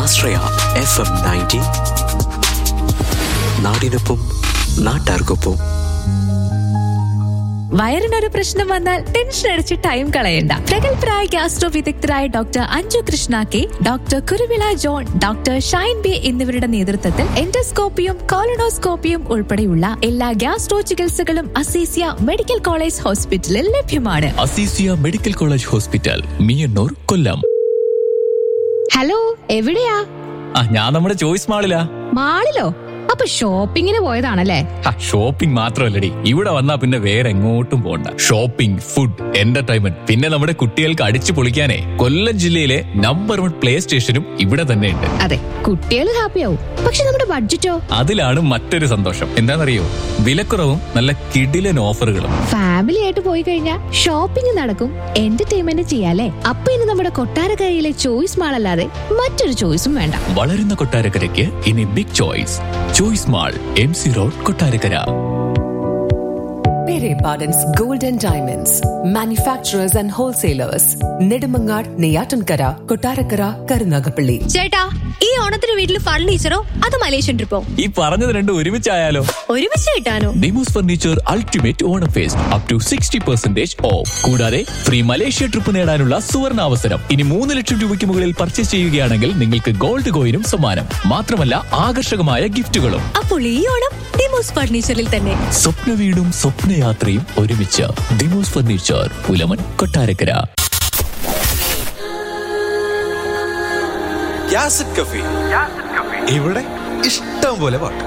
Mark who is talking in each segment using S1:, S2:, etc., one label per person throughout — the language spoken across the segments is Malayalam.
S1: ആശ്രയ എഫ് എം നയൻറ്റി നാടിനൊപ്പം നാട്ടാർക്കൊപ്പം
S2: വയറിനൊരു പ്രശ്നം വന്നാൽ ടെൻഷൻ അടിച്ച് ടൈം കളയണ്ട പ്രഗത്ഭരായ ഗ്യാസ്ട്രോ വിദഗ്ധരായ doctor Anju Krishna K doctor Kuruvila John doctor Shine B എന്നിവരുടെ നേതൃത്വത്തിൽ എൻഡോസ്കോപ്പിയും കോളനോസ്കോപ്പിയും ഉൾപ്പെടെയുള്ള എല്ലാ ഗ്യാസ്ട്രോ ചികിത്സകളും അസീസിയ മെഡിക്കൽ കോളേജ് ഹോസ്പിറ്റലിൽ ലഭ്യമാണ്
S3: Azeezia medical college hospital Meeyannoor Kollam
S4: hello എവിടെയാ
S3: ആ ഞാൻ നമ്മുടെ ചോയ്സ് മാളിലാ
S4: മാളിലോ അപ്പൊ ഷോപ്പിങ്ങിന് പോയതാണല്ലേ
S3: ഷോപ്പിംഗ് മാത്രമല്ലടി ഇവിടെ വന്നാ പിന്നെ വേറെ എങ്ങോട്ടും പോണ്ട ഷോപ്പിംഗ് ഫുഡ് എന്റർടൈൻമെന്റ് പിന്നെ നമ്മുടെ കുട്ടികൾക്ക് അടിച്ചു പൊളിക്കാനേ കൊല്ലം ജില്ലയിലെ നമ്പർ വൺ പ്ലേ സ്റ്റേഷനും ഇവിടെ തന്നെ ഉണ്ട്
S4: അതെ കുട്ടികൾ ഹാപ്പിയാവും പക്ഷെ നമ്മുടെ ബഡ്ജറ്റോ
S3: അതിലാണ് മറ്റൊരു സന്തോഷം എന്താണെന്നറിയോ വിലക്കുറവും നല്ല കിടിലൻ ഓഫറുകളും
S4: ഫാമിലി ആയിട്ട് പോയി കഴിഞ്ഞാൽ ഷോപ്പിംഗ് നടക്കും എന്റർടൈൻമെന്റ് ചെയ്യാലേ അപ്പൊ ഇനി നമ്മുടെ കൊട്ടാരക്കരയിലെ ചോയ്സ് മാൾ അല്ലാതെ മറ്റൊരു ചോയ്സും വേണ്ട
S3: വളരുന്ന കൊട്ടാരക്കരയ്ക്ക് ഇനി big choice choice mall M C road Kottarakkara
S5: Pere Pardon's Gold and Diamonds, manufacturers and wholesalers, Nedimangar, Neyatankara, Kotarakara, Karunagapalli.
S6: ചേട്ടാ ഈ ഓണത്തിന് വീട്ടിൽ ഫർണിച്ചറോ അത് മലേഷ്യൻ ട്രിപ്പോ
S3: ഈ പറഞ്ഞത് രണ്ടും ഒരുമിച്ചായാലോ
S6: ഒരുമിച്ച് കിട്ടാനോ
S3: ഡിമോസ് furniture ultimate Onam fest up to sixty percentage off കൂടാതെ ഫ്രീ മലേഷ്യ ട്രിപ്പ് നേടാനുള്ള സുവർണ അവസരം ഇനി മൂന്ന് ലക്ഷം രൂപയ്ക്ക് മുകളിൽ പർച്ചേസ് ചെയ്യുകയാണെങ്കിൽ നിങ്ങൾക്ക് ഗോൾഡ് കോയിനും സമ്മാനം മാത്രമല്ല ആകർഷകമായ ഗിഫ്റ്റുകളും
S6: അപ്പോൾ ഈ ഓണം ഡിമോസ് ഫർണിച്ചറിൽ തന്നെ
S3: സ്വപ്ന വീടും സ്വപ്നയാത്രയും ഒരുമിച്ച് ദിമോസ് ഫർണിച്ചർ പുലമൻ കൊട്ടാരക്കര
S7: യാസിഡ് കഫി ഇവിടെ ഇഷ്ടം പോലെ പാട്ട്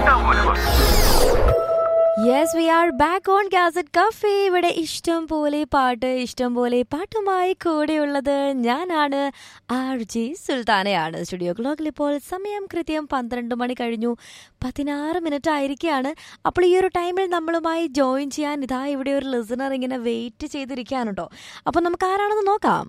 S8: yes we are back on cassette cafe ഇവിടെ ഇഷ്ടം പോലെ പാട്ട് ഇഷ്ടം പോലെ പാട്ടുമായി കൂടെയുള്ളത് ഞാനാണ് ആർ ജി സുൽത്താനയാണ് സ്റ്റുഡിയോ ക്ലോക്കിൽ ഇപ്പോൾ സമയം കൃത്യം പന്ത്രണ്ട് മണി കഴിഞ്ഞു പതിനാറ് മിനിറ്റ് ആയിരിക്കുകയാണ് അപ്പോൾ ഈ ഒരു ടൈമിൽ നമ്മളുമായി ജോയിൻ ചെയ്യാൻ ഇതാ ഇവിടെ ഒരു ലിസണർ ഇങ്ങനെ വെയിറ്റ് ചെയ്തിരിക്കുകയാണ് കേട്ടോ അപ്പോൾ നമുക്ക് ആരാണെന്ന് നോക്കാം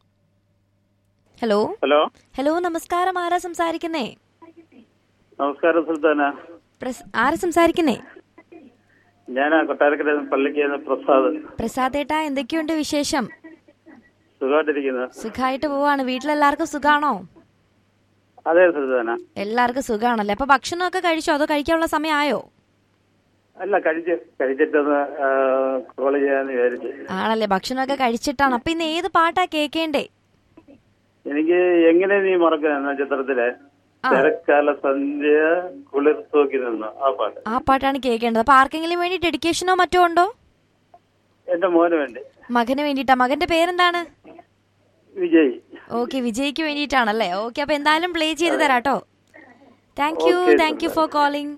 S8: ഹലോ
S9: ഹലോ
S8: ഹലോ നമസ്കാരം ആരാ സംസാരിക്കുന്നേ
S9: നമസ്കാരം സുൽത്താന
S8: പ്രസ് ആരാ സംസാരിക്കുന്നേ
S9: ഞാൻ കൊട്ടാരക്കര പള്ളിക്ക് പ്രസാദ്
S8: പ്രസാദ് ഏട്ടാ എന്തൊക്കെയുണ്ട് വിശേഷം
S9: സുഖമായിട്ടിരിക്കുന്നത്
S8: സുഖമായിട്ട് പോവാണ് വീട്ടിലെല്ലാവർക്കും സുഖാണോ
S9: അതെ സുൽത്താന
S8: എല്ലാവർക്കും സുഖാണല്ലേ അപ്പൊ ഭക്ഷണമൊക്കെ കഴിച്ചോ അതോ കഴിക്കാനുള്ള സമയമായോ
S9: അല്ല കഴിച്ച് കഴിച്ചിട്ടൊന്ന് കോൾ ചെയ്യാന്ന് വിചാരിച്ചു
S8: ആണല്ലേ ഭക്ഷണമൊക്കെ കഴിച്ചിട്ടാണ് അപ്പൊ ഇന്ന് ഏത് പാട്ടാ കേക്കേണ്ടേ
S9: എനിക്ക് എങ്ങനെ നീ മറക്കുക എന്ന ചിത്രത്തിലെ
S8: ആ.
S9: തിരക്കാല സന്ധ്യ കുളിർ തൂക്കി നിന്നു ആ പാട്ട്
S8: ആ പാട്ടാണ് കേൾക്കേണ്ടത് അപ്പൊ ആർക്കെങ്കിലും വേണ്ടി ഡെഡിക്കേഷനോ മറ്റോ ഉണ്ടോ
S9: എന്റെ മോന് വേണ്ടി
S8: മകന് വേണ്ടിയിട്ടാ മകന്റെ പേരെന്താണ്
S9: വിജയ്
S8: ഓക്കെ വിജയ്ക്ക് വേണ്ടിയിട്ടാണല്ലേ ഓക്കെ അപ്പൊ എന്തായാലും പ്ലേ ചെയ്ത് തരാട്ടോ thank you
S9: Okay,
S8: thank you for calling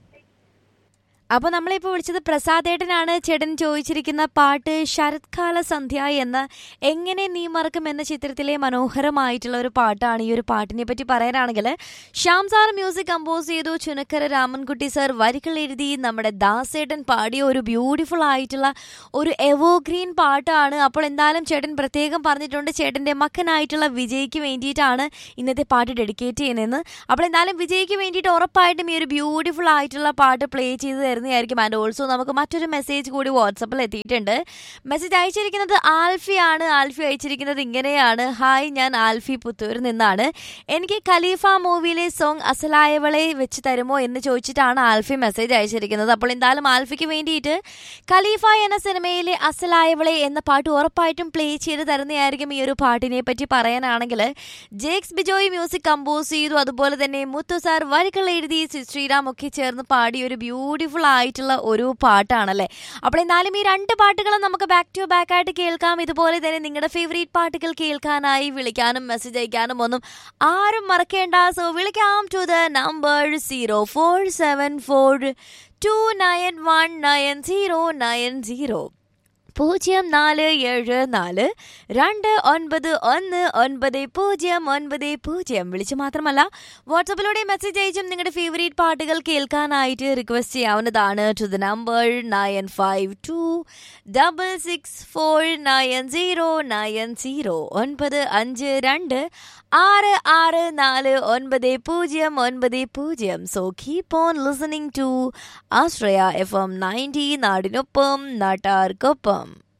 S8: അപ്പൊ നമ്മളിപ്പോ വിളിച്ചത് പ്രസാദേട്ടനാണ് ചേട്ടൻ ചോദിച്ചിരിക്കുന്ന പാട്ട് ശരത്കാല സന്ധ്യ എന്ന എങ്ങനെ നീ മറക്കും എന്ന ചിത്രത്തിലെ മനോഹരമായിട്ടുള്ള ഒരു പാട്ടാണ് ഈ ഒരു പാട്ടിനെ പറ്റി പറയാനാണെങ്കിൽ ശ്യാം സാർ മ്യൂസിക് കമ്പോസ് ചെയ്തു ചുനക്കര രാമൻകുട്ടി സാർ വരികൾ എഴുതി നമ്മുടെ ദാസേട്ടൻ പാടിയ ഒരു ബ്യൂട്ടിഫുൾ ആയിട്ടുള്ള ഒരു എവോഗ്രീൻ പാട്ടാണ് അപ്പോൾ എന്തായാലും ചേട്ടൻ പ്രത്യേകം പറഞ്ഞിട്ടുണ്ട് ചേട്ടന്റെ മക്കനായിട്ടുള്ള വിജയ്ക്ക് വേണ്ടിയിട്ടാണ് ഇന്നത്തെ പാട്ട് ഡെഡിക്കേറ്റ് ചെയ്യുന്നതെന്ന് അപ്പോൾ എന്തായാലും വിജയ്ക്ക് വേണ്ടിയിട്ട് ഉറപ്പായിട്ടും ഈ ഒരു ബ്യൂട്ടിഫുൾ ആയിട്ടുള്ള പാട്ട് പ്ലേ ചെയ്ത് തരുന്നതായിരിക്കും ആൻഡ് ഓൾസോ നമുക്ക് മറ്റൊരു മെസ്സേജ് കൂടി വാട്സപ്പിൽ എത്തിയിട്ടുണ്ട് മെസ്സേജ് അയച്ചിരിക്കുന്നത് ആൽഫിയാണ് ആൽഫി അയച്ചിരിക്കുന്നത് ഇങ്ങനെയാണ് ഹായ് ഞാൻ ആൽഫി പുത്തൂരിൽ നിന്നാണ് എനിക്ക് ഖലീഫ മൂവിയിലെ സോങ് അസലായവളെ വെച്ച് തരുമോ എന്ന് ചോദിച്ചിട്ടാണ് ആൽഫി മെസ്സേജ് അയച്ചിരിക്കുന്നത് അപ്പോൾ എന്തായാലും ആൽഫിക്ക് വേണ്ടിയിട്ട് ഖലീഫ എന്ന സിനിമയിലെ അസലായവളെ എന്ന പാട്ട് ഉറപ്പായിട്ടും പ്ലേ ചെയ്ത് തരുന്നതായിരിക്കും ഈ ഒരു പാട്ടിനെ പറ്റി പറയാനാണെങ്കിൽ ജേക്സ് ബിജോയ് മ്യൂസിക് കമ്പോസ് ചെയ്തു അതുപോലെ തന്നെ മുത്തു സാർ വരികൾ എഴുതി സി- ശ്രീറാം ഒക്കെ ചേർന്ന് പാടിയ ഒരു ബ്യൂട്ടിഫുൾ ആയിട്ടുള്ള ഒരു പാട്ടാണല്ലേ അപ്പോൾ എന്നാലും ഈ രണ്ട് പാട്ടുകളും നമുക്ക് ബാക്ക് ടു ബാക്ക് ആയിട്ട് കേൾക്കാം ഇതുപോലെ തന്നെ നിങ്ങളുടെ ഫേവറേറ്റ് പാട്ടുകൾ കേൾക്കാനായി വിളിക്കാനും മെസ്സേജ് അയക്കാനും ഒന്നും ആരും മറക്കേണ്ട സോ വിളിക്കാം to the number zero four seven four two nine one nine zero nine zero പൂജ്യം നാല് ഏഴ് നാല് രണ്ട് ഒൻപത് ഒന്ന് ഒൻപത് പൂജ്യം ഒൻപത് പൂജ്യം വിളിച്ച് മാത്രമല്ല വാട്സപ്പിലൂടെ മെസ്സേജ് അയച്ചും നിങ്ങളുടെ ഫേവറേറ്റ് പാട്ടുകൾ കേൾക്കാനായിട്ട് റിക്വസ്റ്റ് ചെയ്യാവുന്നതാണ് to the number nine five two double six four nine zero nine zero ഒൻപത് അഞ്ച് രണ്ട് ആറ് ആറ് നാല് ഒൻപത് പൂജ്യം ഒൻപത് പൂജ്യം so keep on listening to Ashraya F M ninety നാടിനൊപ്പം നാട്ടാർക്കൊപ്പം